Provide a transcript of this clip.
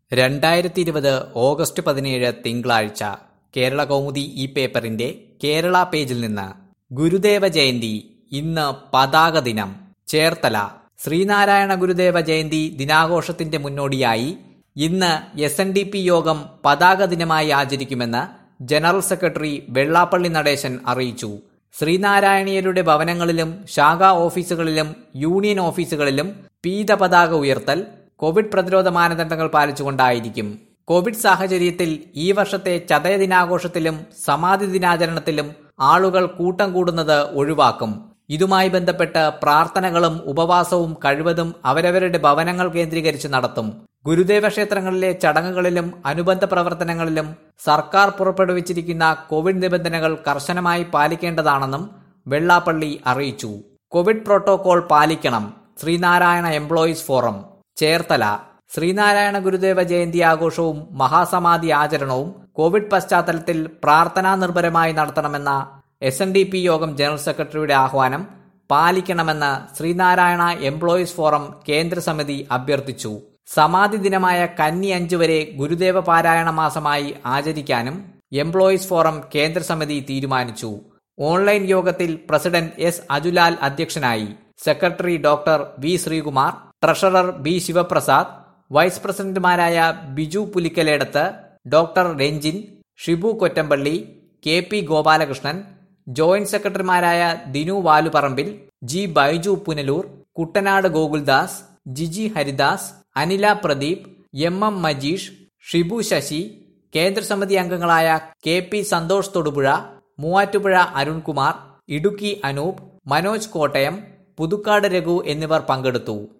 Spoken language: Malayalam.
രണ്ടായിരത്തി ഇരുപത് ഓഗസ്റ്റ് പതിനേഴ് തിങ്കളാഴ്ച കേരള കൗമുദി ഈ പേപ്പറിന്റെ കേരള പേജിൽ നിന്ന് ഗുരുദേവ ജയന്തി ഇന്ന് പതാക ദിനം ചേർത്തല ശ്രീനാരായണ ഗുരുദേവ ജയന്തി ദിനാഘോഷത്തിന്റെ മുന്നോടിയായി ഇന്ന് എസ് എൻ ഡി പി യോഗം പതാക ദിനമായി ആചരിക്കുമെന്ന് ജനറൽ സെക്രട്ടറി വെള്ളാപ്പള്ളി നടേശൻ അറിയിച്ചു ശ്രീനാരായണീയരുടെ ഭവനങ്ങളിലും ശാഖാ ഓഫീസുകളിലും യൂണിയൻ ഓഫീസുകളിലും പീത പതാക ഉയർത്തൽ കോവിഡ് പ്രതിരോധ മാനദണ്ഡങ്ങൾ പാലിച്ചുകൊണ്ടായിരിക്കും കോവിഡ് സാഹചര്യത്തിൽ ഈ വർഷത്തെ ചതയ ദിനാഘോഷത്തിലും സമാധി ദിനാചരണത്തിലും ആളുകൾ കൂട്ടം കൂടുന്നത് ഒഴിവാക്കും ഇതുമായി ബന്ധപ്പെട്ട് പ്രാർത്ഥനകളും ഉപവാസവും കഴിവതും അവരവരുടെ ഭവനങ്ങൾ കേന്ദ്രീകരിച്ച് നടത്തും ഗുരുദേവ ക്ഷേത്രങ്ങളിലെ ചടങ്ങുകളിലും അനുബന്ധ പ്രവർത്തനങ്ങളിലും സർക്കാർ പുറപ്പെടുവിച്ചിരിക്കുന്ന കോവിഡ് നിബന്ധനകൾ കർശനമായി പാലിക്കേണ്ടതാണെന്നും വെള്ളാപ്പള്ളി അറിയിച്ചു കോവിഡ് പ്രോട്ടോകോൾ പാലിക്കണം ശ്രീനാരായണ എംപ്ലോയീസ് ഫോറം ചേർത്തല ശ്രീനാരായണ ഗുരുദേവ ജയന്തി ആഘോഷവും മഹാസമാധി ആചരണവും കോവിഡ് പശ്ചാത്തലത്തിൽ പ്രാർത്ഥനാ നിർഭരമായി നടത്തണമെന്ന എസ് എൻ ഡി പി യോഗം ജനറൽ സെക്രട്ടറിയുടെ ആഹ്വാനം പാലിക്കണമെന്ന് ശ്രീനാരായണ എംപ്ലോയീസ് ഫോറം കേന്ദ്ര സമിതി അഭ്യർത്ഥിച്ചു സമാധി ദിനമായ കന്നി അഞ്ചു വരെ ഗുരുദേവ പാരായണ മാസമായി ആചരിക്കാനും എംപ്ലോയീസ് ഫോറം കേന്ദ്ര സമിതി തീരുമാനിച്ചു ഓൺലൈൻ യോഗത്തിൽ പ്രസിഡന്റ് എസ് അജുലാൽ അധ്യക്ഷനായി secretary doctor V Sreekumar treasurer B Sivaprasad vice പ്രസിഡന്റുമാരായ Biju Pulikkaledath doctor Ranjin Shibu Kottampally K P Gopalakrishnan joint സെക്രട്ടറിമാരായ Dinu Valuparambil G Baiju Punalur Kuttanad Gokuldas Giji Haridas Anila Pradeep M M Majeesh Shibu Sasi കേന്ദ്രസമിതി അംഗങ്ങളായ കെ പി സന്തോഷ് തൊടുപുഴ മൂവാറ്റുപുഴ അരുൺകുമാർ ഇടുക്കി അനൂപ് മനോജ് കോട്ടയം പുതുക്കാട് രഘു എന്നിവർ പങ്കെടുത്തു